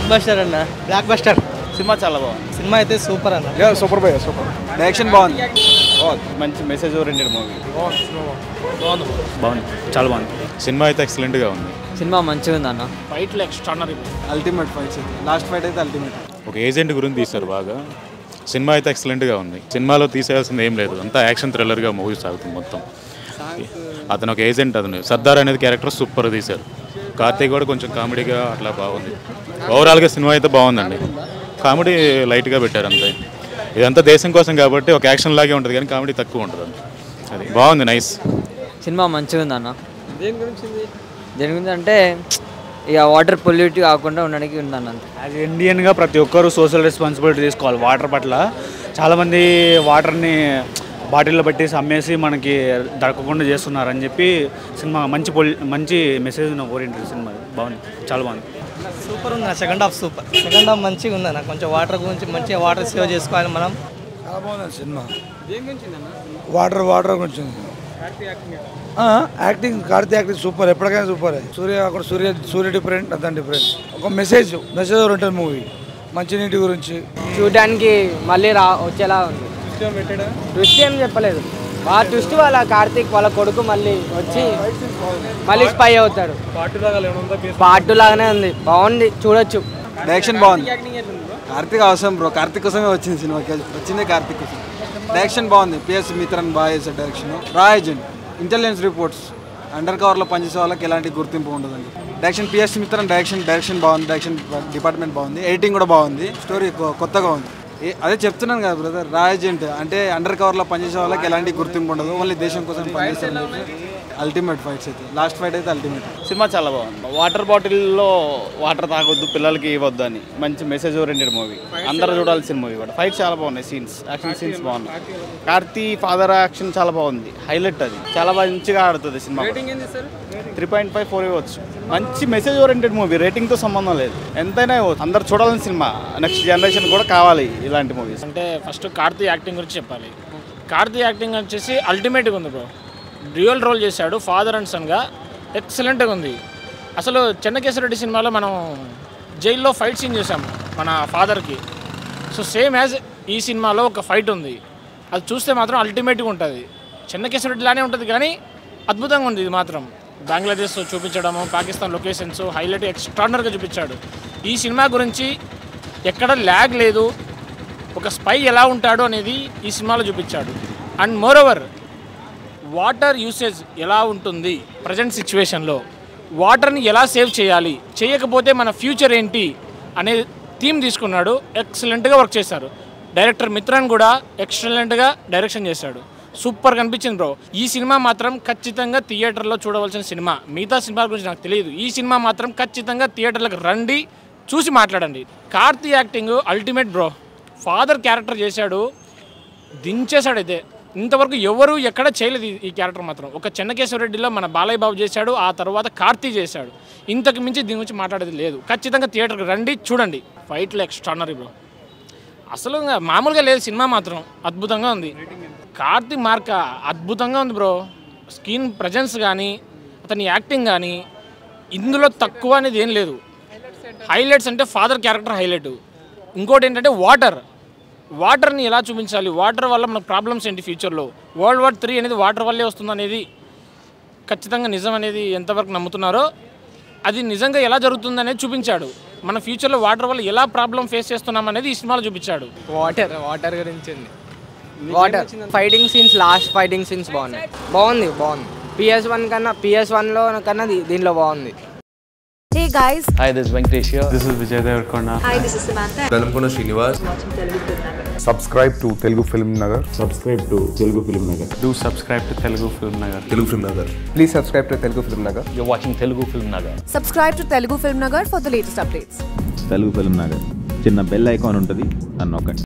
Buster అన్న block buster cinema చాలా బాగుంది సినిమా అయితే సూపర్ అన్న సూపర్ బాయ్ సూపర్ డైరెక్షన్ బాగుంది మంచి మెసేజ్ ఓరియంటెడ్ మూవీ బాగుంది చాలా బాగుంది సినిమా అయితే ఎక్సలెంట్గా ఉంది సినిమా మంచిగా ఉంది అన్న ఫైట్లు ఎక్స్ట్రానరీ అల్టిమేట్ ఫైట్స్ అయితే లాస్ట్ ఫైట్ అయితే అల్టిమేట్ ఒక ఏజెంట్ గురించి తీశారు బాగా సినిమా అయితే ఎక్సలెంట్గా ఉంది సినిమాలో తీసేయాల్సింది ఏం లేదు అంతా యాక్షన్ థ్రిల్లర్గా మూవీ సాగుతుంది మొత్తం అతను ఒక ఏజెంట్ అతను సర్దార్ అనేది క్యారెక్టర్ సూపర్ తీశారు కార్తీక్ కూడా కొంచెం కామెడీగా అట్లా బాగుంది ఓవరాల్గా సినిమా అయితే బాగుందండి కామెడీ లైట్గా పెట్టారు అంతే ఇదంతా దేశం కోసం కాబట్టి ఒక యాక్షన్ లాగే ఉంటుంది కానీ కామెడీ తక్కువ ఉంటుంది అంతే అది బాగుంది నైస్ సినిమా మంచిగా ఉంది అన్న దేని గురించి దేని గురించి అంటే ఇక వాటర్ పొల్యూట్ కాకుండా ఉండడానికి ఉందన్న అంతే యాజ్ ఇండియన్గా ప్రతి ఒక్కరూ సోషల్ రెస్పాన్సిబిలిటీ తీసుకోవాలి వాటర్ పట్ల చాలామంది వాటర్ని బాటిల్లో పెట్టేసి అమ్మేసి మనకి దొరకకుండా చేస్తున్నారని చెప్పి సినిమా మంచి పొలి మంచి మెసేజ్ ఉన్న ఓరియంటెడ్ సినిమా ఇది. బాగుంది చాలా బాగుంది సూపర్ ఉంది second half super second half మంచిగా ఉంది అన్న కొంచెం వాటర్ గురించి మంచిగా వాటర్ సేవ్ చేసుకోవాలి మనం చాలా బాగుంది సినిమా వాటర్ వాటర్ గురించి ఉంది. ఆ, యాక్టింగ్ కార్తీ యాక్టింగ్ సూపర్ ఎప్పటికైనా సూపర్ సూర్య అక్కడ సూర్య సూర్య డిఫరెంట్ అతను డిఫరెంట్ ఒక మెసేజ్ మెసేజ్ ఓరియంటెడ్ మూవీ మంచినీటి గురించి చూడడానికి మళ్ళీ రా వచ్చేలా ఉంది ట్విస్ట్ ఏం చెప్పలేదు ఆ ట్విస్ట్ వాళ్ళ కార్తీక్ వాళ్ళ కొడుకు మళ్ళీ వచ్చి మళ్ళీ స్పై అవుతాడు పార్ట్ లాగానే ఉంది బాగుంది చూడొచ్చు డైరెక్షన్ బాగుంది కార్తీక్ అవసరం బ్రో కార్తీక్ కోసమే వచ్చింది సినిమాకి వచ్చిందే కార్తీక్ కోసం డైరెక్షన్ బాగుంది పిఎస్ మిత్రన్ బాగా చేశారు డైరెక్షన్ రా ఏజెంట్ ఇంటెలిజెన్స్ రిపోర్ట్స్ అండర్ కవర్లో పనిచేసే వాళ్ళకి ఎలాంటి గుర్తింపు ఉండదండి direction PS Mithran direction direction బాగుంది డైరెక్షన్ డిపార్ట్మెంట్ బాగుంది ఎడిటింగ్ కూడా బాగుంది స్టోరీ కొ- కొత్తగా ఉంది ఏ- అదే చెప్తున్నాను కదా బ్రదర్ రా ఏజెంట్ అంటే అండర్ కవర్లో పనిచేసే వాళ్ళకి ఎలాంటి గుర్తింపు ఉండదు ఓన్లీ దేశం కోసం పనిచేస్తారు అల్టిమేట్ ఫైట్స్ అయితే లాస్ట్ ఫైట్ అయితే అల్టిమేట్ సినిమా చాలా బాగుంది వాటర్ బాటిల్లో వాటర్ తాగొద్దు పిల్లలకి ఇవ్వద్దు అని మంచి మెసేజ్ ఓరియంటెడ్ మూవీ అందరూ చూడాల్సిన మూవీ కూడా ఫైట్ చాలా బాగున్నాయి సీన్స్ యాక్షన్ సీన్స్ బాగున్నాయి కార్తీ ఫాదర్ యాక్షన్ చాలా బాగుంది హైలైట్ అది చాలా మంచిగా ఆడుతుంది సినిమా త్రీ పాయింట్ ఫైవ్ ఫోర్ ఇవ్వచ్చు మంచి మెసేజ్ ఓరియంటెడ్ మూవీ రేటింగ్తో సంబంధం లేదు ఎంతైనా ఇవ్వచ్చు అందరు చూడాల్సిన సినిమా నెక్స్ట్ జనరేషన్ కూడా కావాలి ఇలాంటి మూవీస్ అంటే ఫస్ట్ కార్తీ యాక్టింగ్ గురించి చెప్పాలి కార్తీ యాక్టింగ్ వచ్చేసి అల్టిమేట్గా ఉంది బ్రో డ్యూయల్ రోల్ చేశాడు ఫాదర్ అండ్ సన్గా ఎక్సలెంట్గా ఉంది అసలు చెన్నకేశ్వరరెడ్డి సినిమాలో మనం జైల్లో ఫైట్ సీన్ చూసాం మన ఫాదర్కి సో సేమ్ యాజ్ ఈ సినిమాలో ఒక ఫైట్ ఉంది అది చూస్తే మాత్రం అల్టిమేట్గా ఉంటుంది చెన్నకేశ్వరరెడ్డిలానే ఉంటుంది కానీ అద్భుతంగా ఉంది ఇది మాత్రం బంగ్లాదేశ్ చూపించడము పాకిస్తాన్ లొకేషన్స్ హైలైట్ ఎక్స్ట్రాడనర్గా చూపించాడు ఈ సినిమా గురించి ఎక్కడ ల్యాగ్ లేదు ఒక స్పై ఎలా ఉంటాడు అనేది ఈ సినిమాలో చూపించాడు and moreover water usage ఎలా ఉంటుంది ప్రజెంట్ సిచ్యువేషన్లో వాటర్ని ఎలా సేవ్ చేయాలి చేయకపోతే మన ఫ్యూచర్ ఏంటి అనే థీమ్ తీసుకున్నాడు ఎక్సలెంట్గా వర్క్ చేశారు డైరెక్టర్ మిత్రన్ కూడా ఎక్సలెంట్గా డైరెక్షన్ చేశాడు సూపర్ కనిపించింది బ్రో ఈ సినిమా మాత్రం ఖచ్చితంగా థియేటర్లో చూడవలసిన సినిమా మిగతా సినిమా గురించి నాకు తెలియదు ఈ సినిమా మాత్రం ఖచ్చితంగా థియేటర్లకు రండి చూసి మాట్లాడండి Karthi acting ultimate bro father character చేశాడు దించేశాడు అయితే ఇంతవరకు ఎవరు ఎక్కడ చేయలేదు ఈ- ఈ క్యారెక్టర్ మాత్రం ఒక చెన్నకేశ్వరరెడ్డిలో మన బాలయ్య బాబు చేశాడు ఆ తర్వాత కార్తీ చేశాడు ఇంతకు మించి దీని గురించి మాట్లాడేది లేదు ఖచ్చితంగా థియేటర్కి రండి చూడండి ఫైట్లు ఎక్స్ట్రానరీ బ్రో అసలు ఇంకా మామూలుగా లేదు సినిమా మాత్రం అద్భుతంగా ఉంది కార్తీ మార్క అద్భుతంగా ఉంది బ్రో స్క్రీన్ ప్రజెన్స్ కానీ అతని యాక్టింగ్ కానీ ఇందులో తక్కువ అనేది ఏం లేదు హైలైట్స్ అంటే ఫాదర్ క్యారెక్టర్ హైలైట్ ఇంకోటి ఏంటంటే వాటర్ వాటర్ని ఎలా చూపించాలి వాటర్ వల్ల మనకు ప్రాబ్లమ్స్ ఏంటి ఫ్యూచర్లో వరల్డ్ వార్ త్రీ అనేది వాటర్ వల్లే వస్తుంది అనేది ఖచ్చితంగా నిజం అనేది ఎంతవరకు నమ్ముతున్నారో అది నిజంగా ఎలా జరుగుతుంది అనేది చూపించాడు మన ఫ్యూచర్లో వాటర్ వల్ల ఎలా ప్రాబ్లం ఫేస్ చేస్తున్నాం అనేది ఈ సినిమాలో చూపించాడు వాటర్ వాటర్ గురించి ఉంది water fighting scenes last fighting scenes బాగున్నాయి బాగుంది బాగుంది పిఎస్ వన్ కన్నా పిఎస్ వన్లో కన్నా దీ- దీనిలో బాగుంది Hey guys, Hi, this is Venkatesh here. This is Vijay Deverakonda hi, this is Samantha. Velankonda Srinivas subscribe to Telugu Film Nagar subscribe to Telugu Film Nagar do subscribe to Telugu Film Nagar Telugu Film Nagar please subscribe to Telugu Film Nagar You're watching Telugu Film Nagar. Subscribe to Telugu Film Nagar for the latest updates. Telugu Film Nagar చిన్న bell icon ఉంటుంది అని నొక్కండి